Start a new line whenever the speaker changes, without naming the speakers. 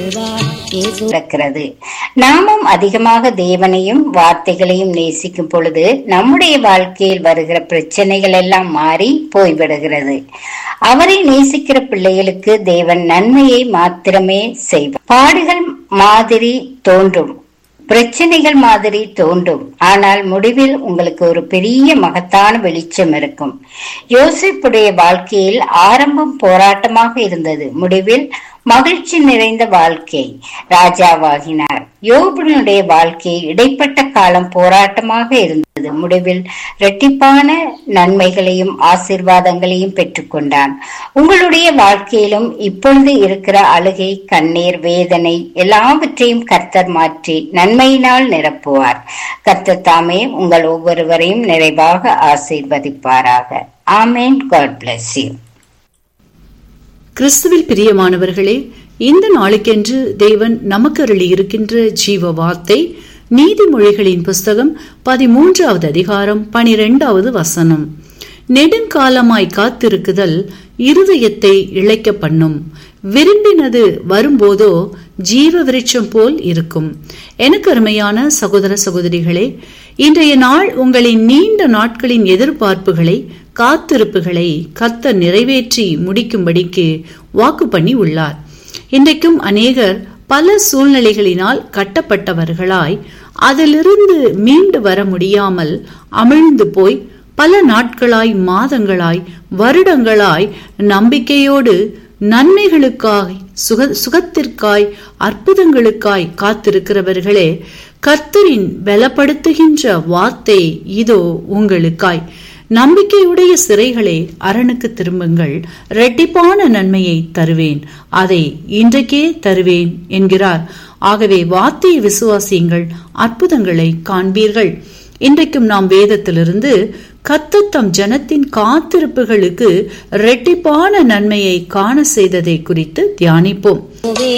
வருவார் இயேசு
இருக்கிறது நாமும் அதிகமாக தேவனையும் வார்த்தைகளையும் நேசிக்கும் பொழுது நம்முடைய வாழ்க்கையில் வருகிற பிரச்சனைகள் எல்லாம் மாறி போய்விடுகிறது அவரை நேசிக்கிற பிள்ளைகளுக்கு தேவன் நன்மையை மாத்திரமே செய்வார் பாடுகள் மாதிரி தோன்றும் பிரச்சனைகள் மாதிரி தோன்றும் ஆனால் முடிவில் உங்களுக்கு ஒரு பெரிய மகத்தான வெளிச்சம் இருக்கும் யோசிப்புடைய வாழ்க்கையில் ஆரம்பம் போராட்டமாக இருந்தது முடிவில் மகிழ்ச்சி நிறைந்த வாழ்க்கை ராஜாவாகினார் யோபனுடைய வாழ்க்கை இடைப்பட்ட காலம் போராட்டமாக இருந்தது முடிவில் இரட்டிப்பான நன்மைகளையும் ஆசீர்வாதங்களையும் பெற்றுக்கொண்டான் உங்களுடைய வாழ்க்கையிலும் இப்பொழுது இருக்கிற அழுகை கண்ணீர் வேதனை எல்லாவற்றையும் கர்த்தர் மாற்றி நன்மையினால் நிரப்புவார் கர்த்தர் தாமே உங்கள் ஒவ்வொருவரையும் நிறைவாக ஆசீர்வதிப்பாராக ஆமேன் காட் பிளஸ் யூ
கிறிஸ்துவில் பிரியமானவர்களே இந்த நாளுக்கென்று தேவன் நமக்கு அருளி இருக்கின்ற ஜீவ வார்த்தை நீதிமொழிகளின் புஸ்தகம் பதிமூன்றாவது அதிகாரம் பனிரெண்டாவது வசனம் நெடுங்காலமாய் காத்திருக்குதல் இருதயத்தை இழைக்க பண்ணும் விரும்பினது வரும்போதோ ஜீவ விருட்சம் போல் இருக்கும் எனக்கு அருமையான சகோதர சகோதரிகளே இன்றைய நாள் உங்களின் நீண்ட நாட்களின் எதிர்பார்ப்புகளை காத்திருப்புகளை கத்த நிறைவேற்றி முடிக்கும்படிக்கு வாக்கு பண்ணி உள்ளார் இன்றைக்கும் அநேகர் பல சூழ்நிலைகளினால் கட்டப்பட்டவர்களாய் அதிலிருந்து மீண்டு வர முடியாமல் அமிழ்ந்து போய் பல நாட்களாய் மாதங்களாய் வருடங்களாய் நம்பிக்கையோடு நன்மைகளுக்காய் சுக சுகத்திற்காய் அற்புதங்களுக்காய் காத்திருக்கிறவர்களே கர்த்தரின் பலப்படுத்துகின்ற வார்த்தை இதோ உங்களுக்காய் நம்பிக்கையுடைய சிறைகளே அரணுக்கு திரும்புங்கள் இரட்டிப்பான நன்மையை தருவேன் அதை இன்றைக்கே தருவேன் என்கிறார் ஆகவே வார்த்தையை விசுவாசியுங்கள் அற்புதங்களை காண்பீர்கள் இன்றைக்கும் நாம் வேதத்திலிருந்து கத்தத்தம் ஜனத்தின் காத்திருப்புகளுக்கு இரட்டிப்பான நன்மையை காண செய்ததை குறித்து தியானிப்போம்